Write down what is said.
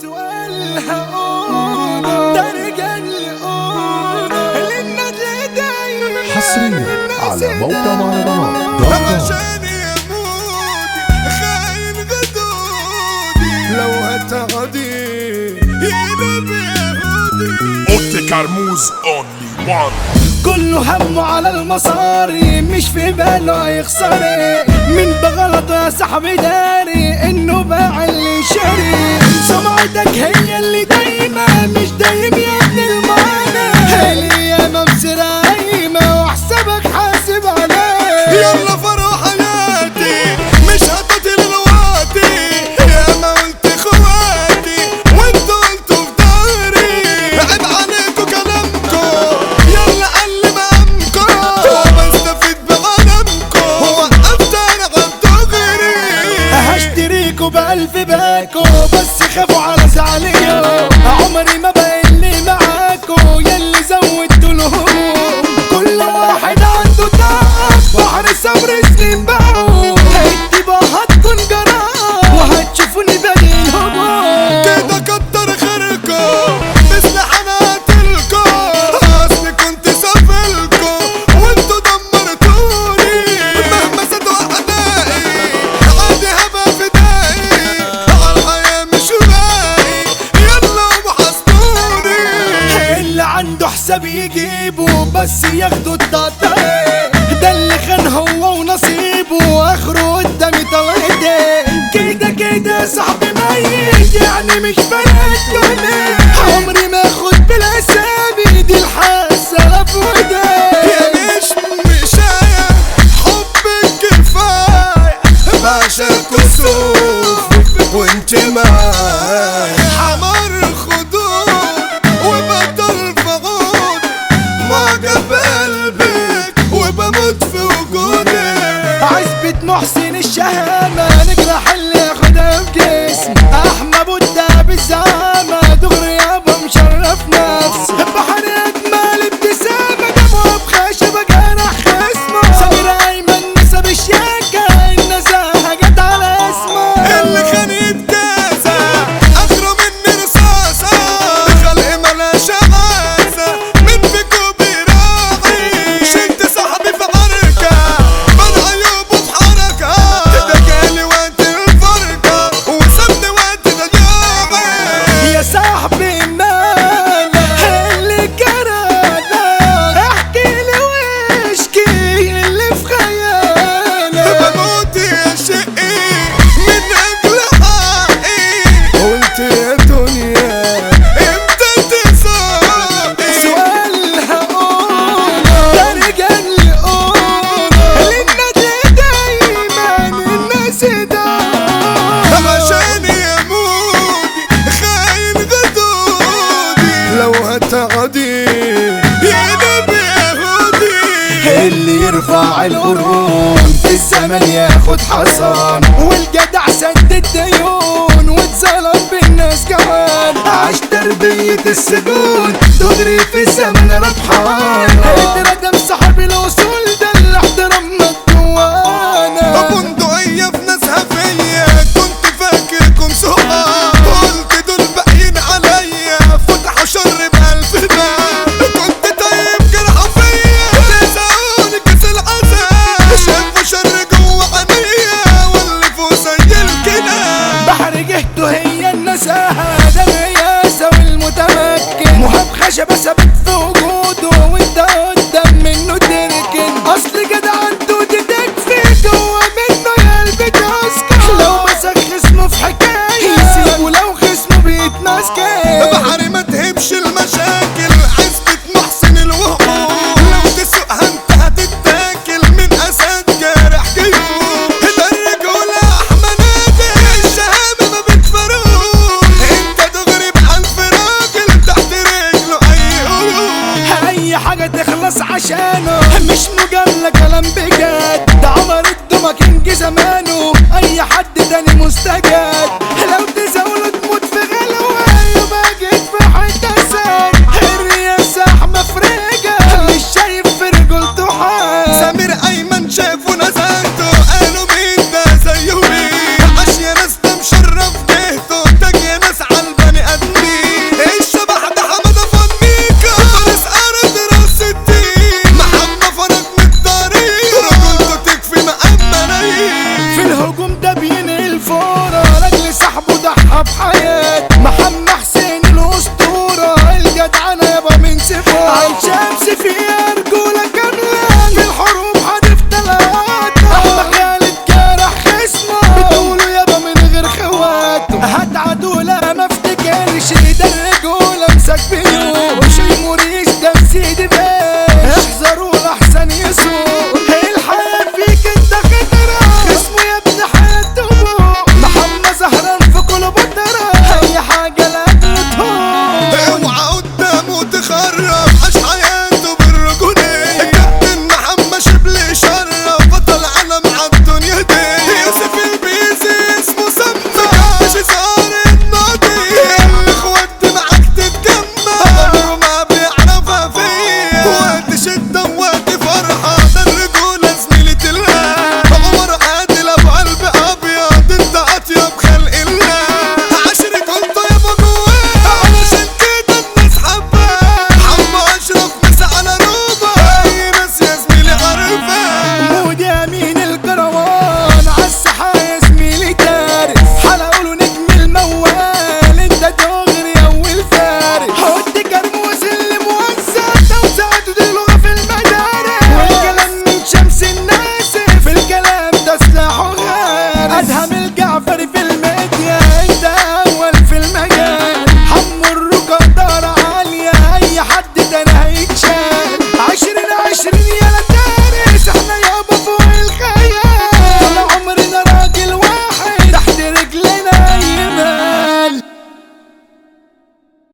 سؤال هقوله ده رجال يقوله للندل دايما حصريا على موقع مهرجانات دوت كوم. عشان يموت خاين غدودي لو هتعدي يقلب يهودي اوتي كرموز اونلي وان كله همه على المصاري مش في باله هيخسري من بغلط يا صاحبي داري انه باع اللي شاري سمعتك هي اللي دايما مش دايم يا ابن المعنى هي يا مبصرة قايمة وحسابك حاسب عليه يلا فرح حياتي مش هتطل الوقتي يا ما قلت اخواتي وانتوا قلتوا في ظهري عيب عليكوا كلامكوا يلا قلب امكوا بستفيد بغنمكوا وقفت انا غلط غيري هشتريكوا بألف باكو بس خافوا على زعلية عمري ما بقى لي معاكوا يلي زودتوا الهموم كل واحد عنده تعب بحر صبر سنين باعوا الطيبة هتكون جرام وهتشوفوني باقي الهموم كده كتر خيركم مثل حناتلكم اصلي كنت سافلكم وانتوا دمرتوني مهما زادوا اعدائي عادي هبقى فدائي على الحياة مش باقي يلا وحسبوني اللي عنده حساب يجيبه بس ياخدوا التقطيع ده اللي خان هو ونصيبه اخره قدامي توحيدي كده كده صاحبي ميت يعني مش فارق الدنيا عمري ما اخد بالاسامي دي الحاسه في وداي يا مش مشاية حبك كفاية باشا كسوف وانت معايا حمر خدود وبطل فغود معجب قلبك وبموت في وجودك عزبة محسن الشهامة نجرح اللي ياخدها في جسم احمى بودة بالزعامة دغري يابا مشرف نفسي بحر اجمل ابتسامة دموع بخشبة جرح خصمه سمير ايمن نسب الشياكة النزاهة جت على اسمه اللي خان يتجازى اخره مني رصاصة خلق ملاش عازة من فيكو بيراعي شلت صاحبي في عركة بدا عيوبه في حركة ده جالي وقت الفرقة وسابني وقت ضياعي يا صاحبي مالك اللي جرالك احكي لي واشكي اللي في خيالك بموت يا شقي من اجل حقي قلت يا دنيا امتى تساقي سؤال هقوله ده رجال يقوله للنادي دايما الناس ده عشان يموت خاين غدودي لو هتعدي يقلب يهودي اللي يرفع القرون في الزمن ياخد حصان والجدع سد الديون واتظلم بالناس كمان عاش تربية السجون تجري في الزمن ربحان اتردم صاحب الوصول ده اللي احترمنا جوانا بندقية في ناسها فيا كنت فاكركم سوقا قلت دول باقيين عليا فتحوا شر بألف باب كنت طيب جرحوا فيا لسعوني كاس العذاب شافوا شر جوا عينيا واللي زي الكلاب بحر جهته هي النزاهة ده الرياسة والمتمكن مهاب خشبة ثابت في وجوده وانت قدام منه تركن اصل جدع عنده تكفي جوا منه يا قلبي تسكن لو مسك خصمه في حكاية يسيبه لو خصمه بيتمسكن بحر ما تهبش المشاكل عزبة محسن الوقوف لو تسوقها انت هتتاكل من اسد جارح جيوب ده الرجولة احمى نادر الشهامة ما بتفرقوش انت دغري بألف راجل تحت رجله اي قلوب اي حاجة تخلص عشانه مش مجاملة كلام بجد ده عمر الدمى كينج زمانه اي حد تاني مستجد لو تزاوله تموت في غلوة يبقى جيت في حتة سد الرياسة احمى فريجة مش شايف في رجولته حال سمير ايمن شافوا نزلته قالوا مين ده زيه مين عاش يا ناس ده مشرف جهته تاج يا ناس عالبني انا ما افتكرش ده الرجولة امسك بيوش الموريش ده سيدي بيه